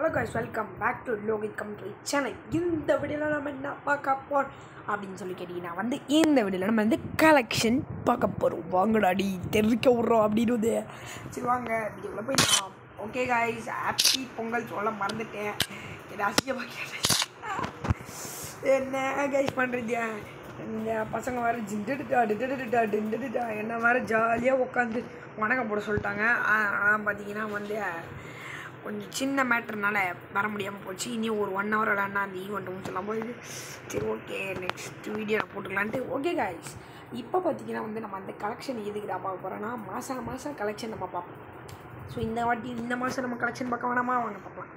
Hello guys welcome back to Lohith கம்ட்ரி channel இந்த வீடியோவில் நம்ம என்ன பார்க்க போகிறோம் அப்படின்னு சொல்லி கேட்டிங்கன்னா வந்து இந்த வீடியோவில் நம்ம வந்து கலெக்ஷன் பார்க்க போகிறோம் வாங்கடாடி தெரிவிக்க விட்றோம் அப்படின்னு வந்து சரி வாங்க வீடியோக்குள்ளே போயிடலாம் ஓகே காய்ஸ் ஹாப்பி பொங்கல் சொல்ல மறந்துட்டேன் என்ன அசிங்கமாக கேட்டேன் என்ன கைஸ் பண்ணுறீங்க இந்த பசங்க வேறு ஜிண்டுட்டா டிட்டுட்டா டிண்டுட்டா என்ன வேறு ஜாலியாக உட்காந்து வணக்கம் போட சொல்லிட்டாங்க ஆனால் பார்த்தீங்கன்னா வந்து கொஞ்சம் சின்ன மேட்டர்னால வர முடியாமல் போச்சு இனி ஒரு ஒன் ஹவர் விளாட்னா அந்த ஈவெண்ட் முடிச்சலாம் போயிது சரி ஓகே நெக்ஸ்ட் வீடியோவில் போட்டுக்கலான்ட்டு ஓகே காய்ஸ் இப்போ பார்த்தீங்கன்னா வந்து நம்ம அந்த கலெக்ஷன் எதுக்குடா பார்க்க போகிறோன்னா மாதம் மாதம் கலெக்ஷன் நம்ம பார்ப்போம் ஸோ இந்த வாட்டி இந்த மாதம் நம்ம கலெக்ஷன் பார்க்க வேணாமா வாங்க பார்க்கலாம்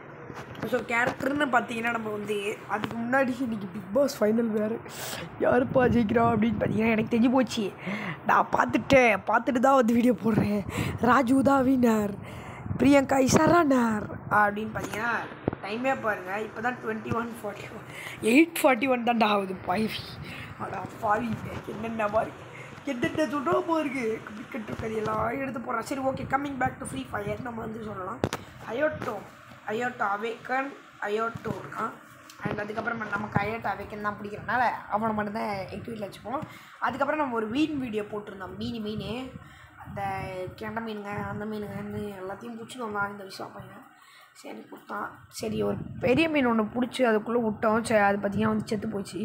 ஸோ கேரக்டர்னு பார்த்தீங்கன்னா நம்ம வந்து அதுக்கு முன்னாடி இன்னைக்கு பிக் பாஸ் ஃபைனல் வேறு யாருப்பா ஜெயிக்கிறா அப்படின்னு பார்த்தீங்கன்னா எனக்கு தெரிஞ்சு போச்சு நான் பார்த்துட்டேன் பார்த்துட்டு தான் வந்து வீடியோ போடுறேன் ராஜு தான் வினர் பிரியங்கா இசரானார் அப்படின்னு பார்த்தீங்கன்னா டைமே பாருங்கள் இப்போ தான் twenty one forty one eight forty one தான்டா ஆகுது பாய்வி அடா பாவி என்னென்ன மாதிரி என்னென்ன சொல்கிறோம் பாருங்க கிரிக்கெட் கதையெல்லாம் எடுத்து போகிறோம் சரி okay coming back to free fire நம்ம வந்து சொல்லலாம் அயோட்டோ அயோட்டோ அவேக்கன் அயோட்டோ இருக்கான் அண்ட் அதுக்கப்புறம் நமக்கு அயோட்டோ அவேக்கன் தான் பிடிக்கிறனால அவனை மட்டும்தான் எக்யூட்டில் வச்சுப்போம் அதுக்கப்புறம் நம்ம ஒரு மீன் வீடியோ போட்டிருந்தோம் மீன் மீன் அந்த கெண்ட மீனுங்க அந்த மீனுங்கன்னு எல்லாத்தையும் பிடிச்சிட்டு வந்தான் இந்த விஷயம் பையன் சரி கொடுத்தான் சரி ஒரு பெரிய மீன் ஒன்று பிடிச்சி அதுக்குள்ளே விட்டோம் சரி அது பார்த்திங்கன்னா வந்து செத்து போச்சு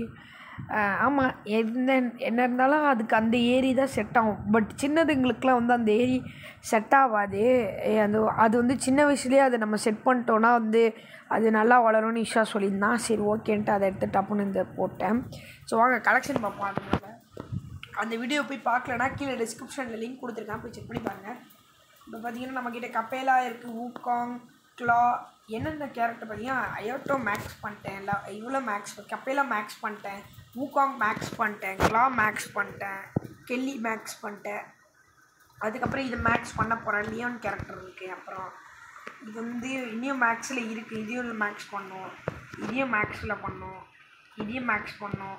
ஆமாம் எந்த என்ன இருந்தாலும் அதுக்கு அந்த ஏரி தான் செட் ஆகும் பட் சின்னதுங்களுக்குலாம் வந்து அந்த ஏரி செட் ஆகாது அந்த அது வந்து சின்ன வயசுலேயே அதை நம்ம செட் பண்ணிட்டோன்னா வந்து அது நல்லா வளரும்னு இஷா சொல்லியிருந்தான் சரி ஓகேன்ட்டு அதை எடுத்து டப்புன்னு இந்த போட்டேன் ஸோ வாங்க கலெக்ஷன் பார்ப்போம் அதனால அந்த வீடியோ போய் பார்க்கலனா கீழே டிஸ்கிரிப்ஷனில் லிங்க் கொடுத்துருக்கேன் போய் செக் பண்ணி பாருங்கள் இப்போ பார்த்தீங்கன்னா நம்மக்கிட்ட கப்பேலா இருக்குது ஊகாங் க்ளா என்னென்ன கேரக்டர் பார்த்தீங்கன்னா அயோட்டோ மேக்ஸ் பண்ணிட்டேன் இல்லை இவ்வளோ மேக்ஸ் கப்பேலா மேக்ஸ் பண்ணிட்டேன் ஊகாங் மேக்ஸ் பண்ணிட்டேன் க்ளா மேக்ஸ் பண்ணிட்டேன் கெல்லி மேக்ஸ் பண்ணிட்டேன் அதுக்கப்புறம் இது மேக்ஸ் பண்ண போகிறேன் லியோன் கேரக்டர் இருக்குது அப்புறம் இது வந்து இனியும் மேக்ஸில் இருக்குது இதையும் மேக்ஸ் பண்ணோம் இதையும் மேக்ஸில் பண்ணோம் இதையும் மேக்ஸ் பண்ணோம்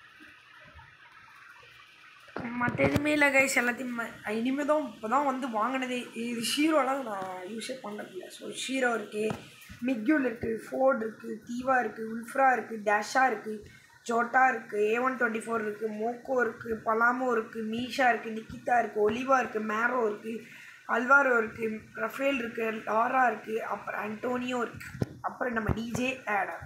மற்ற எதுவுமே இல்லை கைஸ் எல்லாத்தையும் இனிமேல் தான் இப்போ தான் வந்து வாங்கினதே இது ஷீரோலாம் நான் யூஸே பண்ணதில்லை ஸோ ஷீரோ இருக்குது மிக்யூல் இருக்குது ஃபோர்டு இருக்குது தீவா இருக்குது உல்ஃப்ரா இருக்குது டேஷா இருக்குது ஜோட்டா இருக்குது ஏ ஒன் டுவெண்ட்டி ஃபோர் இருக்குது மோக்கோ இருக்குது பலாமோ இருக்குது மீஷா இருக்குது நிக்கிதா இருக்குது ஒலிவா இருக்குது மேரோ இருக்குது அல்வாரோ இருக்குது ரஃபேல் இருக்குது லாரா இருக்குது அப்புறம் அன்டோனியோ இருக்குது அப்புறம் நம்ம டிஜே ஆடா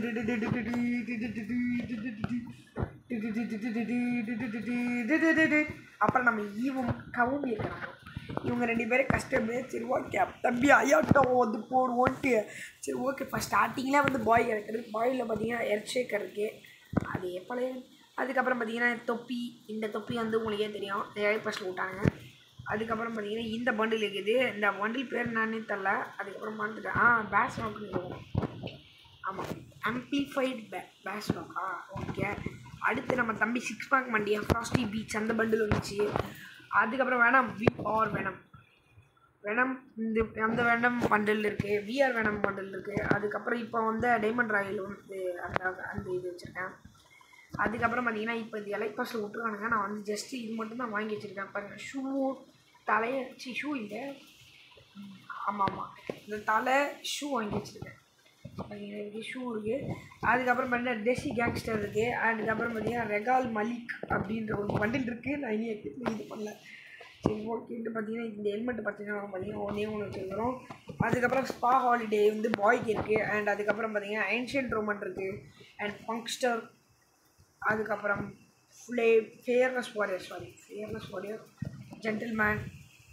அப்புறம் நம்ம ஈவும் கவும் இருக்கிறாங்க இவங்க ரெண்டு பேரும் கஷ்டமே சரி ஓகே தம்பி ஐயாட்டம் வந்து போடுவோன்ட்டு சரி ஓகே இப்போ ஸ்டார்டிங்கில் வந்து பாய் கேரக்டர் பாயில் பார்த்தீங்கன்னா எர்ஷேக்கர் இருக்குது அது எப்போலே அதுக்கப்புறம் பார்த்தீங்கன்னா தொப்பி இந்த தொப்பி வந்து உங்களுக்கே தெரியும் ஏழை பஸ்ஸில் விட்டாங்க அதுக்கப்புறம் பார்த்தீங்கன்னா இந்த பண்டில் இருக்குது இந்த பண்டில் பேர் என்னன்னு தெரில அதுக்கப்புறம் மறந்துட்டேன் ஆ பேஸ் நோக்குன்னு ஆமாம் ஆம்பிளிஃபைட் பே பேஸ் நோக்கா ஓகே அடுத்து நம்ம தம்பி சிக்ஸ் பேக் மண்டியா ஃப்ராஸ்டி பீச் அந்த பண்டில் வந்துச்சு அதுக்கப்புறம் வேணாம் வி ஆர் வேணம் வேணம் இந்த அந்த வேணம் பண்டில் இருக்குது விஆர் வேணம் பண்டில் இருக்குது அதுக்கப்புறம் இப்போ வந்து டைமண்ட் ராயல் வந்து அந்த அந்த இது வச்சுருக்கேன் அதுக்கப்புறம் பார்த்தீங்கன்னா இப்போ இந்த எலைப்பாஸில் விட்டுருக்கானுங்க நான் வந்து ஜஸ்ட்டு இது மட்டும் தான் வாங்கி வச்சுருக்கேன் பாருங்கள் ஷூ தலையை சி ஷூ இல்லை ஆமாம் ஆமாம் இந்த தலை ஷூ வாங்கி வச்சுருக்கேன் பார்த்தீங்கன்னா ஷூ இருக்குது அதுக்கப்புறம் பார்த்தீங்கன்னா டெசி கேங்ஸ்டர் இருக்குது அதுக்கப்புறம் பார்த்தீங்கன்னா ரெகால் மலிக் அப்படின்ற ஒரு பண்டில் இருக்குது நான் இனி இது பண்ணல சரி ஓகேன்ட்டு பார்த்தீங்கன்னா இந்த ஹெல்மெட் பார்த்தீங்கன்னா பார்த்தீங்கன்னா ஒன்றே ஒன்று வச்சுருக்கிறோம் அதுக்கப்புறம் ஸ்பா ஹாலிடே வந்து பாய்க்கு இருக்குது அண்ட் அதுக்கப்புறம் பார்த்தீங்கன்னா ஏன்ஷியன்ட் ரோமன் இருக்குது அண்ட் ஃபங்க்ஸ்டர் அதுக்கப்புறம் ஃப்ளே furnace warrior sorry furnace warrior gentleman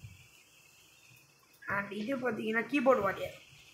and இது பார்த்தீங்கன்னா கீபோர்ட் வாரியர்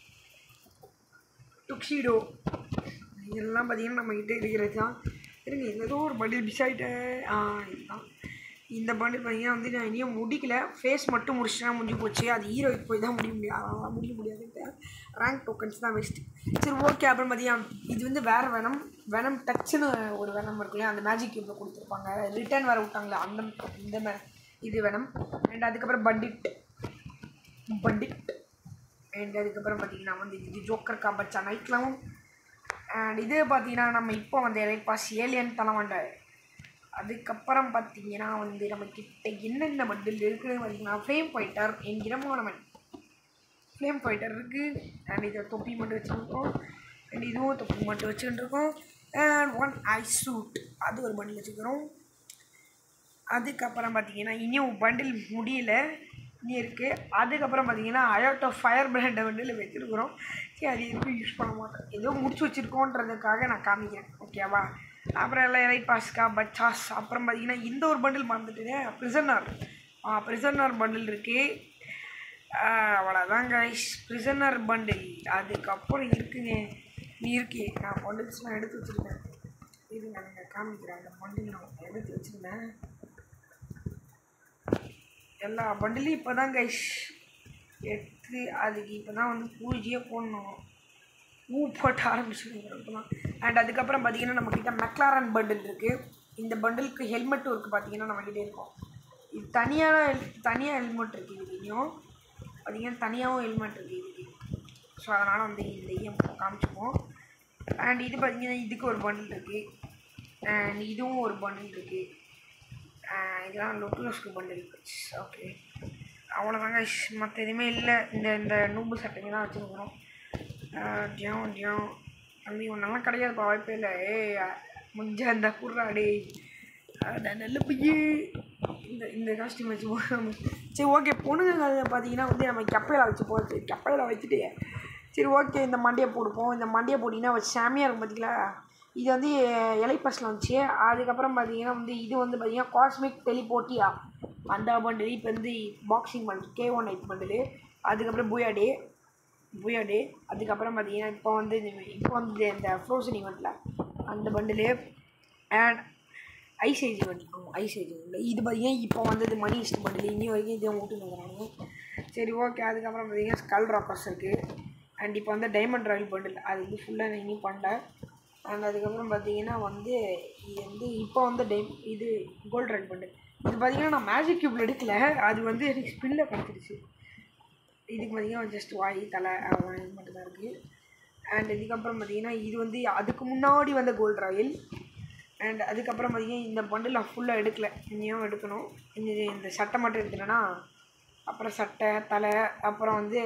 டுக்ஸிடோ இதெல்லாம் பார்த்தீங்கன்னா நம்மக்கிட்ட இருக்கிறது தான் இருங்க ஏதோ ஒரு பண்டில் மிஸ் ஆகிட்டேன் ஆ இதுதான் இந்த பண்டில் பார்த்தீங்கன்னா வந்து நான் இனியும் முடிக்கல ஃபேஸ் மட்டும் முடிச்சுனா முடிஞ்சு போச்சு அது ஹீரோய்க்கு போய் தான் முடிய முடியாது அதெல்லாம் முடிய முடியாது ரேங்க் டோக்கன்ஸ் தான் பெஸ்ட்டு சரி ஓகே அப்புறம் பார்த்தீங்கன்னா இது வந்து வேறு வேணும் வேணும் டச்சுன்னு ஒரு வேணும் இருக்குல்லையா அந்த மேஜிக் கியூப்பில் கொடுத்துருப்பாங்க ரிட்டர்ன் வேறு விட்டாங்களே அந்த இந்த மே இது வேணும் அண்ட் அதுக்கப்புறம் பண்டிட் பண்டிட் அண்ட் அதுக்கப்புறம் பார்த்தீங்கன்னா வந்து இது ஜோக்கர் கா பச்சா நைட்லாம் அண்ட் இது பார்த்தீங்கன்னா நம்ம இப்போ வந்து எலைப்பாஸ் ஏலியன் தலைவண்ட அதுக்கப்புறம் பார்த்தீங்கன்னா வந்து நம்ம கிட்ட என்னென்ன பண்டில் இருக்குன்னு பார்த்தீங்கன்னா ஃப்ரேம் ஃபைட்டர் என்கிற மாணவன் ஃப்ளேம் ஃபைட்டர் இருக்குது அண்ட் இதை தொப்பி மட்டும் வச்சுருக்கோம் அண்ட் இதுவும் தொப்பி மட்டும் வச்சுருக்கோம் அண்ட் ஒன் ஐ சூட் அது ஒரு பண்டில் வச்சுக்கிறோம் அதுக்கப்புறம் பார்த்தீங்கன்னா இனியும் பண்டில் முடியல இனி இருக்குது அதுக்கப்புறம் பார்த்தீங்கன்னா அயோட்டோ ஃபயர் பிராண்டை பண்டில் வச்சுருக்குறோம் சரி அது எதுக்கும் யூஸ் பண்ண மாட்டோம் ஏதோ முடிச்சு வச்சுருக்கோன்றதுக்காக நான் காமிக்கிறேன் ஓகேவா அப்புறம் எல்லாம் எலைட் பாஸ்கா பச்சாஸ் அப்புறம் பார்த்தீங்கன்னா இந்த ஒரு பண்டில் மறந்துட்டேன் ப்ரிசனர் ப்ரிசனர் பண்டில் இருக்குது அவ்வளோதான் கைஸ் ப்ரிசனர் பண்டில் அதுக்கப்புறம் இருக்குங்க நீ இருக்கு நான் பண்டில்ஸ்லாம் எடுத்து வச்சுருக்கேன் இருங்க நீங்கள் காமிக்கிறேன் அந்த பண்டில் நான் எடுத்து வச்சுருந்தேன் எல்லா பண்டிலையும் இப்போ தான் கைஸ் எடுத்து அதுக்கு இப்போ தான் வந்து பூஜையே போடணும் பூ போட்டு ஆரம்பிச்சிருக்கோம் இப்போ தான் அண்ட் அதுக்கப்புறம் பார்த்தீங்கன்னா நம்மக்கிட்ட மெக்லாரன் பண்டில் இருக்குது இந்த பண்டிலுக்கு ஹெல்மெட்டும் இருக்குது பார்த்தீங்கன்னா நம்மக்கிட்ட இருக்கும் இது தனியான ஹெல் தனியாக ஹெல்மெட் இருக்குது இதுக்கு இன்னும் பார்த்தீங்கன்னா தனியாகவும் ஹெல்மெட் இருக்குது இதுக்கு ஸோ அதனால் வந்து இந்த இஎம் காமிச்சுப்போம் அண்ட் இது பார்த்தீங்கன்னா இதுக்கு ஒரு பண்டில் இருக்குது அண்ட் இதுவும் ஒரு பண்டில் இருக்குது இதெல்லாம் லொட்டுலஸ்க்கு பண்டில் ஓகே அவ்வளோதாங்க மற்ற எதுவுமே இல்லை இந்த இந்த நூம்பு சட்டைங்க தான் வச்சுருக்குறோம் ஜியம் ஜியம் தம்பி ஒன்றெல்லாம் கிடையாதுப்பா வாய்ப்பே இல்லை ஏய் முடிஞ்ச அந்த குர்ரா டேய் அட நல்ல பையே இந்த இந்த காஸ்டியூம் வச்சு போகாம சரி ஓகே பொண்ணுங்க பார்த்தீங்கன்னா வந்து நம்ம கப்பையில் வச்சு போச்சு கப்பையில் வச்சுட்டு சரி ஓகே இந்த மண்டையை போடுப்போம் இந்த மண்டையை போட்டிங்கன்னா வச்சு சாமியாக இருக்கும் பார்த்தீங்களா இது வந்து எலைப்பஸில் வந்துச்சு அதுக்கப்புறம் பார்த்தீங்கன்னா வந்து இது வந்து பார்த்தீங்கன்னா காஸ்மிக் டெலிபோட்டியா அந்த பண்டில் இப்போ வந்து boxing bundle K one eight bundle அதுக்கப்புறம் பூயா டே பூயா டே அதுக்கப்புறம் பார்த்தீங்கன்னா இப்போ வந்து இந்த- இப்போ வந்து இந்த ஃப்ரோசன் ஈவெண்ட்டில் அந்த bundle and ice age event ice age இல்லை இது பார்த்தீங்கன்னா இப்போ வந்தது மணி இஸ்ட் பண்டில் இன்னி வரைக்கும் இதே விட்டுனுக்குறாங்க சரி ஓகே அதுக்கப்புறம் பார்த்தீங்கன்னா ஸ்கல் ராக்கர்ஸ் இருக்குது அண்ட் இப்போ வந்து டைமண்ட் ராயல் பண்டில் அது வந்து ஃபுல்லாக நான் இன்னும் பண்ணல அண்ட் அதுக்கப்புறம் பார்த்தீங்கன்னா வந்து இது வந்து இப்போ வந்து டைம் இது கோல்ட் ராயல் பண்டில் இது பார்த்தீங்கன்னா நான் மேஜிக் க்யூப்பில் எடுக்கல அது வந்து எனக்கு ஸ்பில்லில் கிடச்சிருச்சு இதுக்கு பார்த்தீங்கன்னா ஜஸ்ட் வாய் தலை அவ்வளோ இது மட்டும்தான் இருக்குது அண்ட் இதுக்கப்புறம் பார்த்தீங்கன்னா இது வந்து அதுக்கு முன்னாடி வந்த கோல்ட் ராயல் அண்ட் அதுக்கப்புறம் பார்த்தீங்கன்னா இந்த பண்டில் நான் ஃபுல்லாக எடுக்கல இனியும் எடுக்கணும் இந்த இந்த சட்டை மட்டும் எடுத்துட்டேன்னா அப்புறம் சட்டை தலை அப்புறம் வந்து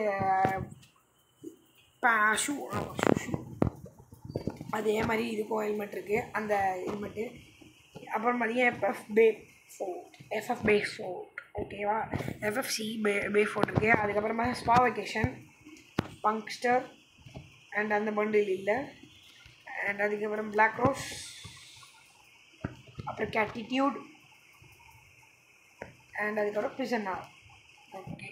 ஷூ ஷூ ஷூ அதே மாதிரி இதுக்கும் ஹெல்மெட் இருக்குது அந்த ஹெல்மெட்டு அப்புறம் பார்த்தீங்கன்னா எஃப்எஃப் பே ஃபோர்ட் எஃப்எஃப் பே ஃபோர்ட் ஓகேவா எஃப்எஃப்சி பே பே ஃபோர்ட் இருக்குது அதுக்கப்புறமா ஸ்பா வெக்கேஷன் பங்க்ஸ்டர் அண்ட் அந்த பண்டில் இல்லை அண்ட் அதுக்கப்புறம் பிளாக் ரோஸ் அப்புறம் கேட்டிடியூட் அண்ட் அதுக்கப்புறம் பிசன்னா ஓகே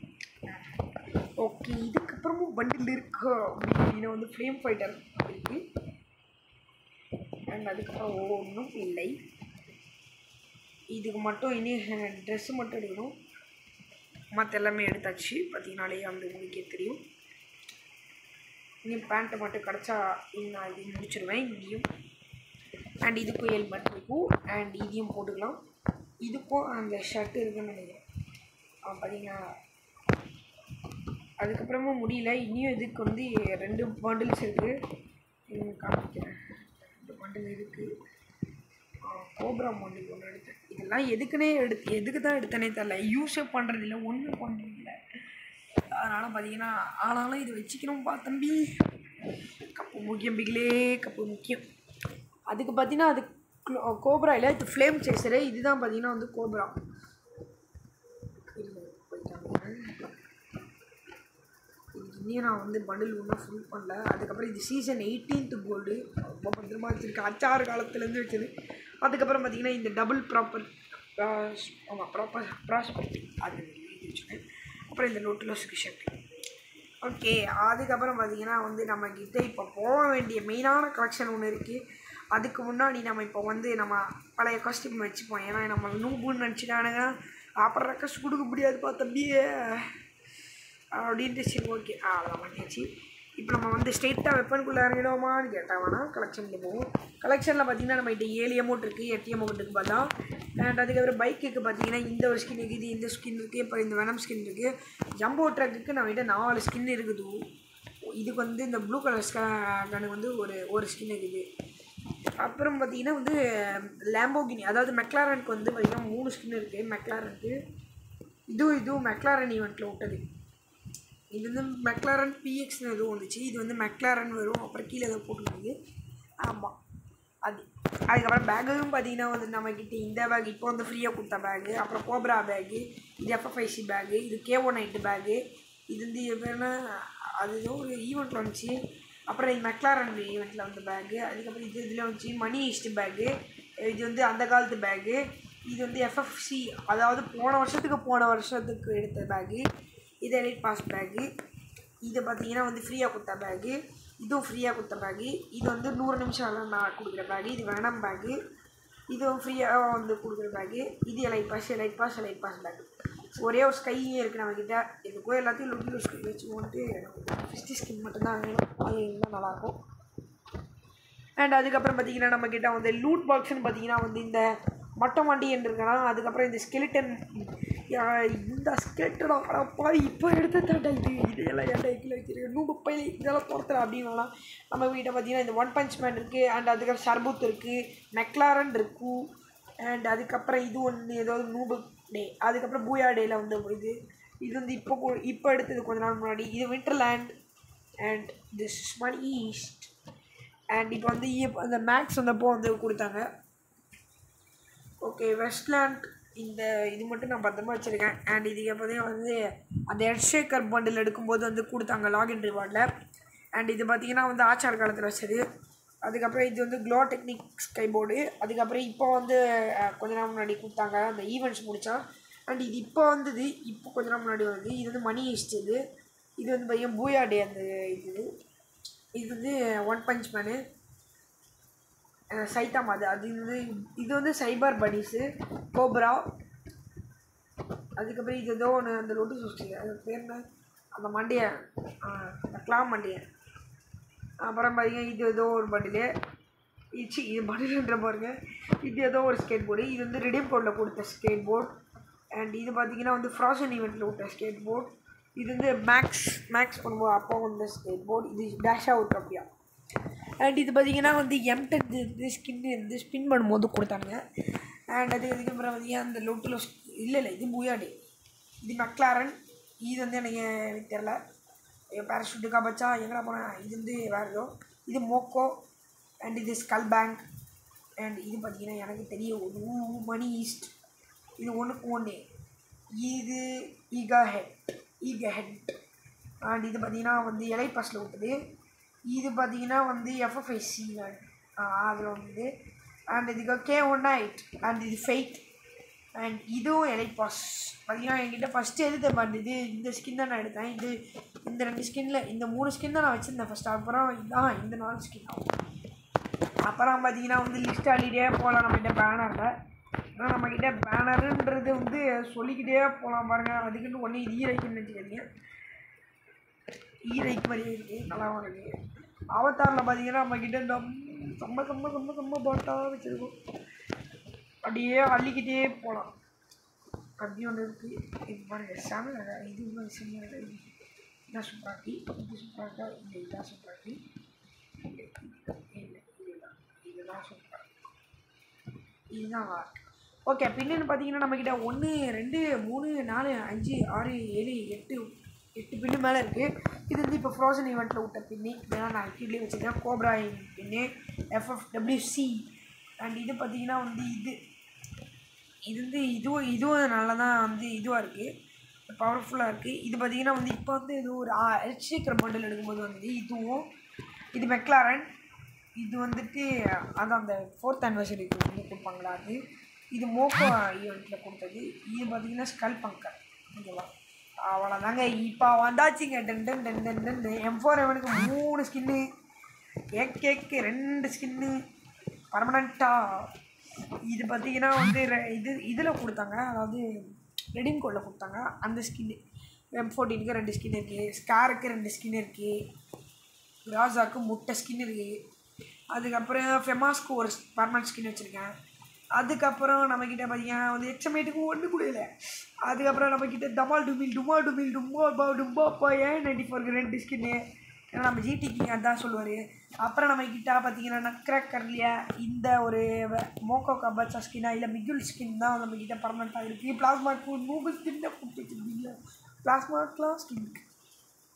ஓகே இதுக்கப்புறமும் பண்டில் இருக்கு அப்படின்னு வந்து ஃப்ளேம் ஃபைட்டர் இருக்குது அண்ட் அதுக்கப்புறம் ஒன்றும் இல்லை இதுக்கு மட்டும் இனி ட்ரெஸ்ஸு மட்டும் எடுக்கணும் மற்ற எல்லாமே எடுத்தாச்சு பார்த்தீங்கனாலே வந்து உங்களுக்கே தெரியும் இனி பேண்ட்டை மட்டும் கிடச்சா நான் இது முடிச்சிடுவேன் இங்கேயும் அண்ட் இதுக்கும் ஹெல்மெட் இருக்கும் அண்ட் இதையும் போட்டுக்கலாம் இதுக்கும் அந்த ஷர்ட் இருக்குன்னு நினைக்கிறேன் அவன் பார்த்தீங்கன்னா அதுக்கப்புறமும் முடியல இன்னும் இதுக்கு வந்து ரெண்டு பண்டில்ஸ் இருக்குது காமிக்கிறேன் ரெண்டு பண்டில் இருக்குது கோப்ரா பண்டில் ஒன்று எடுத்தேன் இதெல்லாம் எதுக்குன்னே எடுத்து எதுக்கு தான் எடுத்தேனே தெரில யூஸே பண்ணுறதில்ல ஒன்றும் பண்ணுறதில்ல அதனால் பார்த்தீங்கன்னா ஆனாலும் இது வச்சுக்கணும்பா தம்பி கப்பு முக்கியம் பிகிலே கப்பு முக்கியம் அதுக்கு பார்த்தீங்கன்னா அது கோப்ரா இல்லை இது ஃப்ளேம் சேசரு இதுதான் பார்த்தீங்கன்னா வந்து கோப்ரா இருங்க, போய் காமிக்கிறேன். இதுக்கு இன்னும் நான் வந்து பண்டில் ஒன்றும் ஃபுல் பண்ணல அதுக்கப்புறம் இது சீசன் எயிட்டீன்த் கோல்டு ரொம்ப பத்திரமா வச்சுருக்கு அச்சாறு காலத்துலேருந்து வச்சது அதுக்கப்புறம் பார்த்தீங்கன்னா இந்த டபுள் ப்ராப்பர் ஆமாம் ப்ராப்பர் ப்ராஸ்பெக்ட் அது எழுதி வச்சுருக்கேன் அப்புறம் இந்த நோட்டுலஸுக்கு ஷர்ட் ஓகே அதுக்கப்புறம் பார்த்தீங்கன்னா வந்து நம்மக்கிட்ட இப்போ போக வேண்டிய மெயினான கலெக்ஷன் ஒன்று இருக்குது அதுக்கு முன்னாடி நம்ம இப்போ வந்து நம்ம பழைய காஸ்டியூம் வச்சுப்போம் ஏன்னா நம்ம நூபுன்னு நினச்சிட்டானுங்க அப்புறம் ரெக்கஸ் கொடுக்க முடியாதுப்பா தம்பியே அப்படின்ட்டு சரி ஓகே அவ்வளோதான் பண்ணியாச்சு இப்போ நம்ம வந்து ஸ்ட்ரெயிட்டாக வெப்பனுக்குள்ளே இறங்கிடுவோமான்னு கேட்டால் வேணால் கலெக்ஷனில் போவோம் கலெக்ஷனில் பார்த்தீங்கன்னா நம்ம கிட்ட ஏழு அமௌண்ட் இருக்குது எட்டு அமௌண்ட் இருக்குது பார்த்தா அண்ட் அதுக்கப்புறம் பைக்குக்கு பார்த்தீங்கன்னா இந்த ஒரு ஸ்கின் இருக்குது இந்த ஸ்கின் இருக்குது இப்போ இந்த வெனம் ஸ்கின் இருக்குது ஜம்போ ட்ரக்குக்கு நம்ம கிட்ட நாலு ஸ்கின் இருக்குது இதுக்கு வந்து இந்த ப்ளூ கலர் கனுக்கு வந்து ஒரு ஒரு ஸ்கின் இருக்குது அப்புறம் பார்த்தீங்கன்னா வந்து லேம்போகினி அதாவது மெக்லாரனுக்கு வந்து பார்த்தீங்கன்னா மூணு ஸ்கின் இருக்குது மெக்லாரனுக்கு இதுவும் இதுவும் மெக்லாரன் ஈவெண்ட்டில் விட்டது இது வந்து மெக்லாரன் பிஎக்ஸ்னு எதுவும் வந்துச்சு இது வந்து மெக்லாரன் வரும் அப்புறம் கீழே ஏதோ போட்டுருக்குது ஆமாம் அது அதுக்கப்புறம் பேக்கும் பார்த்தீங்கன்னா வந்து நம்மக்கிட்ட இந்த பேக் இப்போ வந்து ஃப்ரீயாக கொடுத்த பேகு அப்புறம் கோப்ரா பேகு இது எஃப்எஃப்ஐசி பேகு இது கே ஒன் நைட்டு பேகு இது வந்து எப்படின்னா அது ஏதோ ஒரு ஈவெண்ட்டில் வந்துச்சு அப்புறம் இது மெக்லாரன் ஈவெண்ட்டில் வந்த பேகு அதுக்கப்புறம் இது இதில் வந்துச்சு மணி ஈஸ்ட் பேகு இது வந்து அந்த காலத்து பேகு இது வந்து எஃப்எஃப்சி அதாவது போன வருஷத்துக்கு போன வருஷத்துக்கு எடுத்த பேகு இது எலைட் பாஸ் பேகு இது பார்த்தீங்கன்னா வந்து ஃப்ரீயாக கொடுத்த பேகு இதுவும் ஃப்ரீயாக கொடுத்த பேகு இது வந்து நூறு நிமிஷம் நான் கொடுக்குற பேகு இது வேணாம் பேகு இதுவும் ஃப்ரீயாக வந்து கொடுக்குற பேகு இது elite pass elite pass elite pass bag ஒரே ஒரு ஸ்கையே இருக்குது நம்மக்கிட்ட இதுக்கும் எல்லாத்தையும் லுட்டி ஸ்கை வச்சுக்கோன்ட்டு ஃபிஸ்டி ஸ்கின் மட்டும்தான் வேணும் அது இருந்தால் நல்லாயிருக்கும் அண்ட் அதுக்கப்புறம் பார்த்தீங்கன்னா நம்மக்கிட்ட வந்து லூட் பாக்ஸ்னு பார்த்தீங்கன்னா வந்து இந்த மொட்டை மாண்டி இருக்கலாம் அதுக்கப்புறம் இந்த ஸ்கெலிட்டன் இந்த ஸ்கெலிட்டனா அடப்பா இப்போ எடுத்து தாண்டா இது இதெல்லாம் ஏன்டா கீழே வைக்கிறேன் நூறு பையில இதெல்லாம் பொறுத்தல அப்படின்னாலாம் நம்ம வீட்டை பார்த்தீங்கன்னா இந்த ஒன் பஞ்ச் மேன் இருக்குது அண்ட் அதுக்கப்புறம் ஷர்புத் இருக்குது மெக்லாரன் இருக்கும் அண்ட் அதுக்கப்புறம் இது ஒன்று ஏதோ நூபு டே அதுக்கப்புறம் பூயா டேயில் வந்து இது இது வந்து இப்போ கூ- இப்போ எடுத்தது கொஞ்ச நாள் முன்னாடி இது winterland and this money heist and இப்போ வந்து இ- அந்த மேக்ஸ் வந்தப்போ வந்து கொடுத்தாங்க ஓகே வெஸ்ட்லேண்ட் இந்த இது மட்டும் நான் பத்திரமா வச்சுருக்கேன் அண்ட் இது எப்போதையும் வந்து அந்த ஹெட்ஷேக்கர் பண்டில் எடுக்கும்போது வந்து கொடுத்தாங்க லாகின் ரிவார்டில் அண்ட் இது பார்த்தீங்கன்னா வந்து ஆச்சார் காலத்தில் வச்சது அதுக்கப்புறம் இது வந்து க்ளோ டெக்னிக் ஸ்கை போர்டு அதுக்கப்புறம் இப்போ வந்து அஹ், கொஞ்ச நாள் முன்னாடி கொடுத்தாங்க அந்த ஈவெண்ட்ஸ் முடித்தா அண்ட் இது இப்போ வந்தது இப்போ கொஞ்ச நாள் முன்னாடி வந்து இது வந்து மணி ஈஸ்ட் இது இது வந்து பார்த்தீங்கன்னா பூயா டே அந்த இது இது வந்து ஒன் பஞ்ச் மேனு அஹ் சைத்தாமா அது அது வந்து இது வந்து சைபர் பனிஸு கோப்ரா அதுக்கப்புறம் இது ஏதோ ஒன்று அந்த லொட்டு சுஸ்டி அது பேர் என்ன அந்த மண்டையை அந்த கிளாம் மண்டையை அப்புறம் பார்த்தீங்கன்னா இது ஏதோ ஒரு பண்டிலு இச்சி இது பண்டிலுன்ற பாருங்க இது ஏதோ ஒரு ஸ்கேட் போர்டு இது வந்து ரிடீம் கோடில் கொடுத்த ஸ்கேட் போர்ட் அண்ட் இது பார்த்தீங்கன்னா வந்து ஃப்ராசன் ஈவெண்ட்டில் கொடுத்த ஸ்கேட் போர்ட் இது வந்து மேக்ஸ் மேக்ஸ் பண்ணும்போது அப்போ வந்த ஸ்கேட் போர்ட் இது டேஷாக விட்டு அப்படியா அண்ட் இது பார்த்தீங்கன்னா வந்து எம்டென் இது ஸ்கின் வந்து ஸ்பின் பண்ணும்போது கொடுத்தாங்க அண்ட் அது அதுக்கப்புறம் பார்த்தீங்கன்னா அந்த லொட்டில் இல்லை இல்லை இது பூயாடி இது மெக்லாரன் இது வந்து எனக்கு எனக்கு தெரில பேராஷூட்டுக்கா பச்சா எங்கடா போனேன் இது வந்து வேறு ஏதோ இது மோக்கோ அண்ட் இது ஸ்கல் பேங்க் அண்ட் இது பார்த்தீங்கன்னா எனக்கு தெரியும் ஒரு மணி ஈஸ்ட் இது ஒன்றுக்கு ஒன்று இது ஈகா ஹெட் ஈகா ஹெட் அண்ட் இது பார்த்தீங்கன்னா வந்து எலை பாஸில் விட்டது இது பார்த்தீங்கன்னா வந்து எஃப்எஃப்ஐசி அதில் வந்து அண்ட் இதுக்கு கே ஒன் நைட் அண்ட் இது ஃபெய்ட் அண்ட் இதுவும் எலை பாஸ் பார்த்தீங்கன்னா என்கிட்ட ஃபஸ்ட்டு எது தெரியுது இந்த ஸ்கின் தான் நான் எடுத்தேன் இது இந்த ரெண்டு ஸ்கின்னில் இந்த மூணு ஸ்கின் தான் நான் வச்சுருந்தேன் ஃபஸ்ட்டு அப்புறம் இதான் இந்த நாலு ஸ்கின் ஆகும் அப்புறம் பார்த்தீங்கன்னா வந்து லிஸ்ட் அள்ளிட்டே போகலாம் நம்மகிட்ட பேனரில் ஆனால் நம்மக்கிட்ட பேனருன்றது வந்து சொல்லிக்கிட்டே போகலாம் பாருங்கள் அதுக்குன்னு ஒன்று இது ஈரைக்குன்னு வச்சுக்காதீங்க ஈரைக்கு மாதிரியே இருக்குது நல்லாவும் இருக்குது அவதாரில் பார்த்தீங்கன்னா நம்மக்கிட்ட நம் செம்ம செம்ம செம்ம செம்ம பாட்டாக வச்சுருக்கோம் அப்படியே அள்ளிக்கிட்டே போகலாம் அப்படி ஒன்று இருக்குது இது பாருங்க செம இது இன்னும் செம்ம இது இதான் சூப்பராக இருக்கு இது சூப்பராக இருக்கா இல்லை இதான் சூப்பராக இருக்கு இல்லை இல்லை இதுதான் இதுதான் சூப்பராக இதுதான் ஓகே பின்னு பார்த்தீங்கன்னா நம்மக்கிட்ட ஒன்று ரெண்டு மூணு நாலு அஞ்சு ஆறு ஏழு எட்டு எட்டு பின்னு மேலே இருக்குது இது வந்து இப்போ ஃப்ரோசன் ஈவெண்ட்டில் விட்ட பின்னு இதெல்லாம் நான் கீழே வச்சுருக்கேன் கோப்ரா பின்னு எஃப்எஃப்டபிள்யூசி அண்ட் இது பார்த்தீங்கன்னா வந்து இது இது வந்து இதுவும் இதுவும் நல்லா தான் வந்து இதுவாக இருக்குது பவர்ஃபுல்லாக இருக்குது இது பார்த்தீங்கன்னா வந்து இப்போ வந்து இது ஒரு எலக்ட்ரிக்கர் பண்டில் எடுக்கும்போது வந்து இதுவும் இது மெக்லாரன் இது வந்துட்டு அதான் அந்த ஃபோர்த் ஆனிவர்சரிக்கு வந்து கொடுப்பாங்களா அது இது மோக்கோ ஈவெண்ட்டில் கொடுத்தது இது பார்த்தீங்கன்னா ஸ்கல் பங்கர் ஓகேவா அவ்வளோதாங்க இப்போ வந்தாச்சுங்க ten ten ten ten ten M four எவனுக்கு மூணு ஸ்கின்னு ஏகேக்கு ரெண்டு ஸ்கின்னு பர்மனண்ட்டாக இது பார்த்தீங்கன்னா வந்து ரெ- இது இதில் கொடுத்தாங்க அதாவது ரெடிம் கோடில் கொடுத்தாங்க அந்த ஸ்கின்னு எம் ஃபோர்டீனுக்கு ரெண்டு ஸ்கின் இருக்குது ஸ்காருக்கு ரெண்டு ஸ்கின் இருக்குது ராஜாவுக்கு முட்டை ஸ்கின் இருக்குது அதுக்கப்புறம் ஃபெமாஸ்க்கு ஒரு பர்மனன்ட் ஸ்கின் வச்சுருக்கேன் அதுக்கப்புறம் நம்மக்கிட்ட பார்த்தீங்கன்னா வந்து எக்ஸமேட்டுக்கு ஒன்று கூட இல்லை அதுக்கப்புறம் நம்மக்கிட்ட டமால் டுமில் டுமா டுமில் டும்பா பா டும்பா பா ஏன் நைன்டி ஃபோருக்கு ரெண்டு ஸ்கின்னு ஏன்னா நம்ம ஜிடிக்கு அதான் சொல்லுவார் அப்புறம் நம்ம கிட்ட பார்த்தீங்கன்னா நக்ரக்கர்லியா இந்த ஒரு வ- மோக்கோ கபாச்சா ஸ்கின்னா இல்லை மிகுல் ஸ்கின் தான் நம்ம கிட்ட பர்மனெண்ட்டாக இருக்குது பிளாஸ்மாக்கு நூபு ஸ்கின் தான் கொடுத்து வச்சுருக்கீங்க பிளாஸ்மாக்கெலாம் ஸ்கின்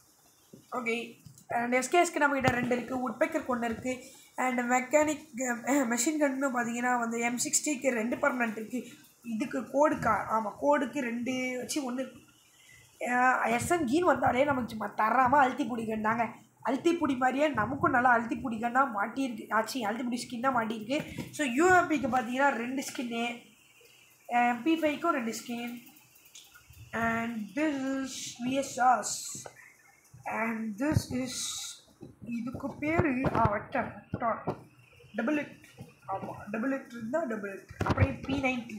ஓகே அண்ட் எஸ்கேஎஸ்க்கு நம்மக்கிட்ட ரெண்டு இருக்குது உட்பெக்கருக்கு ஒன்று இருக்குது அண்ட் மெக்கானிக் மெஷின் கன்னு பார்த்தீங்கன்னா வந்து எம் சிக்ஸ்டிக்கு ரெண்டு பர்மனெண்ட் இருக்குது இதுக்கு கோடுக்கா ஆமாம் கோடுக்கு ரெண்டு வச்சு ஒன்று இருக்கு எஸ்எம்ஜின்னு வந்தாலே நமக்கு சும்மா தராமல் அழுத்தி பிடிக்கண்டாங்க அழுத்தி பிடி மாதிரியே நமக்கும் நல்லா அழுத்தி பிடிக்கன்னா மாட்டியிருக்கு ஆச்சு அழுத்தி பிடி ஸ்கின் தான் மாட்டியிருக்கு ஸோ யூஎம்பிக்கு பார்த்தீங்கன்னா ரெண்டு ஸ்கின்னு எம்பி ஃபைவ்க்கும் ரெண்டு skin and this is VSRs and this is இதுக்கு பேர் ஆ வெக்டர் வெக்டார் டபுள் எட் ஆமாம் டபுள் எட் இருந்தால் டபுள் எட் அப்படியே B ninety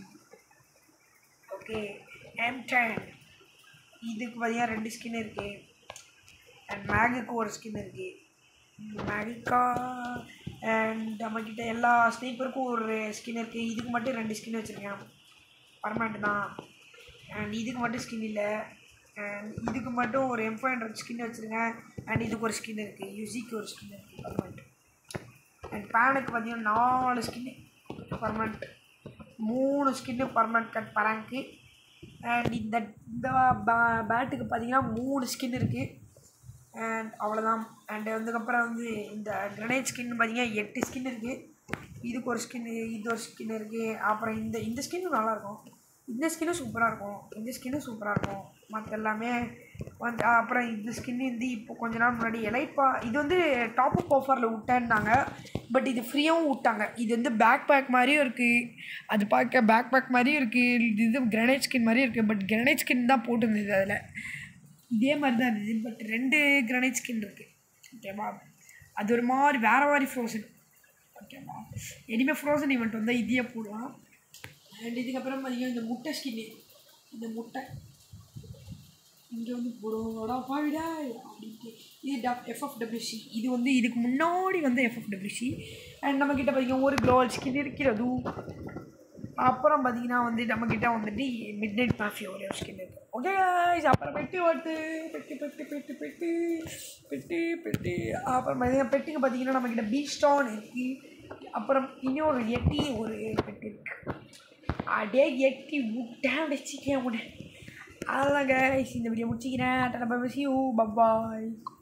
okay M ten இதுக்கு பார்த்தீங்கன்னா ரெண்டு ஸ்கின் இருக்குது அண்ட் மேகுக்கு ஒரு ஸ்கின் இருக்குது மேகிக்கா அண்ட் நம்மக்கிட்ட எல்லா ஸ்னீப்பருக்கும் ஒரு ஸ்கின் இருக்குது இதுக்கு மட்டும் ரெண்டு ஸ்கின் வச்சுருக்கேன் பர்மனெண்ட் தான் அண்ட் இதுக்கு மட்டும் ஸ்கின் இல்லை அண்ட் இதுக்கு மட்டும் ஒரு எம் ஃபைவ் ஹண்ட்ரட் ஸ்கின் வச்சுருக்கேன் அண்ட் இதுக்கு ஒரு ஸ்கின் இருக்குது யுசிக்கு ஒரு ஸ்கின் இருக்குது பர்மனெண்ட் அண்ட் பேனுக்கு பார்த்தீங்கன்னா நாலு ஸ்கின்னு பர்மனெண்ட் மூணு ஸ்கின்னு பர்மனெண்ட் கட் பராங்க்கு அண்ட் இந்த இந்த பே- பேட்டுக்கு பார்த்தீங்கன்னா மூணு ஸ்கின் இருக்குது அண்ட் அவ்வளோதான் அண்ட் அதுக்கப்புறம் வந்து இந்த கிரனைட் ஸ்கின் பார்த்தீங்கன்னா எட்டு ஸ்கின் இருக்குது இதுக்கு ஒரு ஸ்கின்னு இது ஒரு ஸ்கின் இருக்குது அப்புறம் இந்த இந்த ஸ்கின்னு நல்லாயிருக்கும் இந்த ஸ்கின்னும் சூப்பராக இருக்கும் இந்த ஸ்கின்னும் சூப்பராக இருக்கும் மற்ற எல்லாமே வந்து அப்புறம் இந்த ஸ்கின்னு வந்து இப்போ கொஞ்ச நாள் முன்னாடி எலைட்பா இது வந்து டாப் அப் ஆஃபரில் விட்டேன்னாங்க பட் இது ஃப்ரீயாகவும் விட்டாங்க இது வந்து பேக் பேக் மாதிரியும் இருக்குது அது பார்க்க பேக் பேக் மாதிரியும் இருக்குது இது கிரனைட் ஸ்கின் மாதிரியும் இருக்குது பட் கிரனைட் ஸ்கின் தான் போட்டிருந்தது அதில் இதே மாதிரி தான் இருந்துச்சு பட் ரெண்டு கிரனைட் ஸ்கின் இருக்குது ஓகேவா அது ஒரு மாதிரி வேறு மாதிரி ஃப்ரோசன் ஓகேவா இனிமேல் ஃப்ரோசன் ஈவெண்ட் வந்தால் இதையே போடலாம் அண்ட் இதுக்கப்புறம் பார்த்தீங்கன்னா இந்த முட்டை ஸ்கின்னு இந்த முட்டை இங்கே வந்து போடுவோடா பாவிடா அப்படின்ட்டு இது டப் எஃப்எஃப்டபிள்யூசி இது வந்து இதுக்கு முன்னாடி வந்து எஃப்எஃப்டபிள்யூசி அண்ட் நம்மக்கிட்ட பார்த்தீங்கன்னா ஒரு க்ளோவல் ஸ்கின் இருக்கிறது அப்புறம் பார்த்தீங்கன்னா வந்து நம்மக்கிட்ட வந்துட்டு மிட் நைட் மாஃபி ஒரே ஒரு ஸ்கின் இருக்குது ஓகே அப்புறம் பெட்டி ஓட்டு பெட்டி பெட்டி பெட்டி பெட்டி பெட்டி பெட்டி அப்புறம் பார்த்தீங்கன்னா பெட்டிக்கு பார்த்தீங்கன்னா நம்மக்கிட்ட பீஸ்டான் இருக்குது அப்புறம் இன்னொரு எட்டி ஒரு பெட்டி இருக்குது அடே எட்டி விட்டேன் வச்சுக்கேன் உடனே அதெல்லாம் guys இந்த வீடியோ முடிச்சிக்கிறேன் டாடா பை யூ பபாய்